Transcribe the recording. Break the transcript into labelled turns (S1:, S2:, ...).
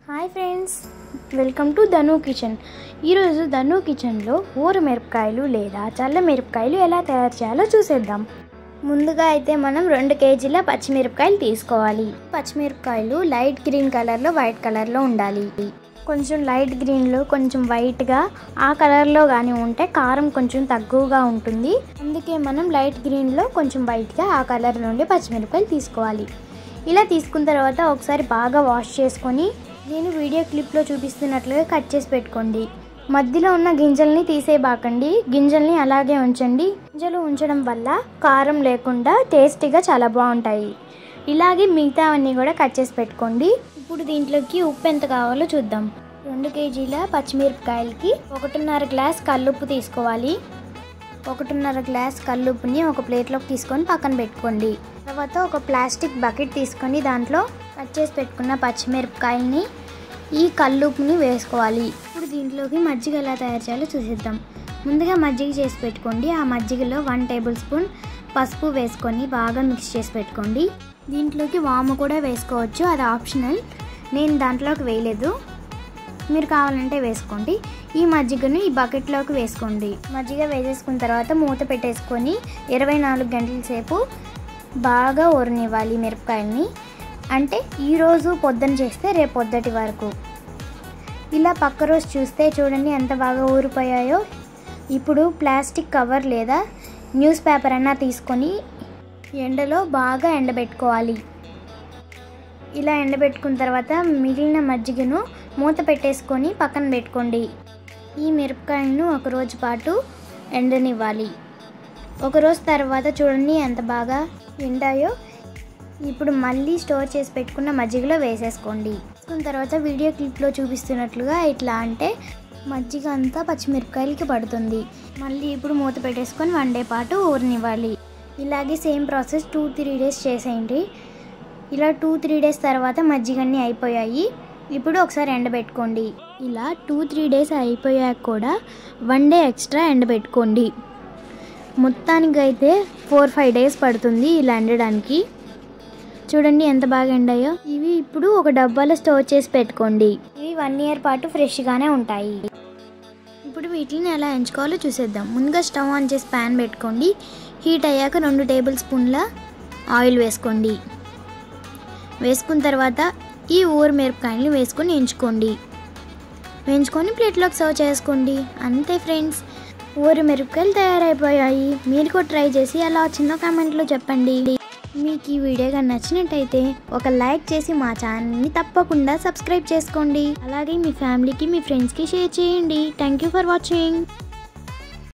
S1: hi friends welcome to Dhanu kitchen ఈరోజు ధను కిచెన్లో ఊర మిరపకాయలు లేదా చల్ల మిరపకాయలు ఎలా తయారు చేయాలో చూసేద్దాం ముందుగా అయితే మనం రెండు కేజీల పచ్చిమిరపకాయలు తీసుకోవాలి పచ్చిమిరపకాయలు లైట్ గ్రీన్ కలర్లో వైట్ కలర్లో ఉండాలి కొంచెం లైట్ గ్రీన్లో కొంచెం వైట్గా ఆ కలర్లో కానీ ఉంటే కారం కొంచెం తక్కువగా ఉంటుంది అందుకే మనం లైట్ గ్రీన్లో కొంచెం వైట్గా ఆ కలర్ నుండి పచ్చిమిరపకాయలు తీసుకోవాలి ఇలా తీసుకున్న తర్వాత ఒకసారి బాగా వాష్ చేసుకొని నేను వీడియో క్లిప్లో చూపిస్తున్నట్లుగా కట్ చేసి పెట్టుకోండి మధ్యలో ఉన్న గింజల్ని తీసేయబాకండి గింజల్ని అలాగే ఉంచండి గింజలు ఉంచడం వల్ల కారం లేకుండా టేస్టీగా చాలా బాగుంటాయి ఇలాగే మిగతా అన్నీ కూడా కట్ చేసి పెట్టుకోండి ఇప్పుడు దీంట్లోకి ఉప్పు ఎంత కావాలో చూద్దాం రెండు కేజీల పచ్చిమిరపకాయలకి ఒకటిన్నర గ్లాస్ కల్లుప్పు తీసుకోవాలి ఒకటిన్నర గ్లాస్ కల్లుప్పుని ఒక ప్లేట్లోకి తీసుకొని పక్కన పెట్టుకోండి తర్వాత ఒక ప్లాస్టిక్ బకెట్ తీసుకొని దాంట్లో కట్ చేసి పెట్టుకున్న పచ్చిమిరపకాయల్ని ఈ కల్లుప్పుని వేసుకోవాలి ఇప్పుడు దీంట్లోకి మజ్జిగ ఎలా తయారు చేయాలో చూసేద్దాం ముందుగా మజ్జిగ చేసి పెట్టుకోండి ఆ మజ్జిగలో వన్ టేబుల్ స్పూన్ పసుపు వేసుకొని బాగా మిక్స్ చేసి పెట్టుకోండి దీంట్లోకి వాము కూడా వేసుకోవచ్చు అది ఆప్షనల్ నేను దాంట్లోకి వేయలేదు మీరు కావాలంటే వేసుకోండి ఈ మజ్జిగను ఈ బకెట్లోకి వేసుకోండి మజ్జిగ వేసేసుకున్న తర్వాత మూత పెట్టేసుకొని ఇరవై నాలుగు గంటల సేపు బాగా ఊరనివ్వాలి మిరపకాయల్ని అంటే ఈరోజు పొద్దున చేస్తే రేపు పొద్దటి వరకు ఇలా పక్క రోజు చూస్తే చూడండి ఎంత బాగా ఊరిపోయాయో ఇప్పుడు ప్లాస్టిక్ కవర్ లేదా న్యూస్ పేపర్ అన్నా తీసుకొని ఎండలో బాగా ఎండబెట్టుకోవాలి ఇలా ఎండబెట్టుకున్న తర్వాత మిగిలిన మజ్జిగను మూత పెట్టేసుకొని పక్కన పెట్టుకోండి ఈ మిరపకాయలను ఒక రోజు పాటు ఎండనివ్వాలి ఒక రోజు తర్వాత చూడండి ఎంత బాగా ఎండాయో ఇప్పుడు మళ్ళీ స్టోర్ చేసి పెట్టుకున్న మజ్జిగలో వేసేసుకోండి వేసుకున్న తర్వాత వీడియో క్లిప్లో చూపిస్తున్నట్లుగా ఇట్లా అంటే మజ్జిగ అంతా పచ్చిమిరపకాయలకి పడుతుంది మళ్ళీ ఇప్పుడు మూత పెట్టేసుకొని వన్ డే పాటు ఊరనివ్వాలి ఇలాగే same process two three days చేసేయండి ఇలా టూ త్రీ డేస్ తర్వాత మజ్జిగన్నీ అయిపోయాయి ఇప్పుడు ఒకసారి ఎండబెట్టుకోండి ఇలా టూ త్రీ డేస్ అయిపోయాక కూడా వన్ డే ఎక్స్ట్రా ఎండబెట్టుకోండి మొత్తానికి అయితే ఫోర్ ఫైవ్ డేస్ పడుతుంది ఇలా ఎండడానికి చూడండి ఎంత బాగా ఎండాయో ఇవి ఇప్పుడు ఒక డబ్బాలో స్టోర్ చేసి పెట్టుకోండి ఇవి వన్ ఇయర్ పాటు ఫ్రెష్గానే ఉంటాయి ఇప్పుడు వీటిని ఎలా ఎంచుకోవాలో చూసేద్దాం ముందుగా స్టవ్ ఆన్ చేసి ప్యాన్ పెట్టుకోండి హీట్ అయ్యాక రెండు టేబుల్ స్పూన్ల ఆయిల్ వేసుకోండి వేసుకున్న తర్వాత ఈ ఊరు మిరపకాయలు వేసుకొని ఎంచుకోండి వేయించుకొని ప్లేట్లోకి సర్వ్ చేసుకోండి అంతే ఫ్రెండ్స్ ఊరు మిరపకాయలు తయారైపోయాయి మీరు కూడా ట్రై చేసి ఎలా వచ్చిందో కామెంట్లో చెప్పండి మీకు ఈ వీడియో కానీ నచ్చినట్టయితే ఒక లైక్ చేసి మా ఛానల్ని తప్పకుండా సబ్స్క్రైబ్ చేసుకోండి అలాగే మీ ఫ్యామిలీకి మీ ఫ్రెండ్స్కి షేర్ చేయండి థ్యాంక్ యూ ఫర్ వాచింగ్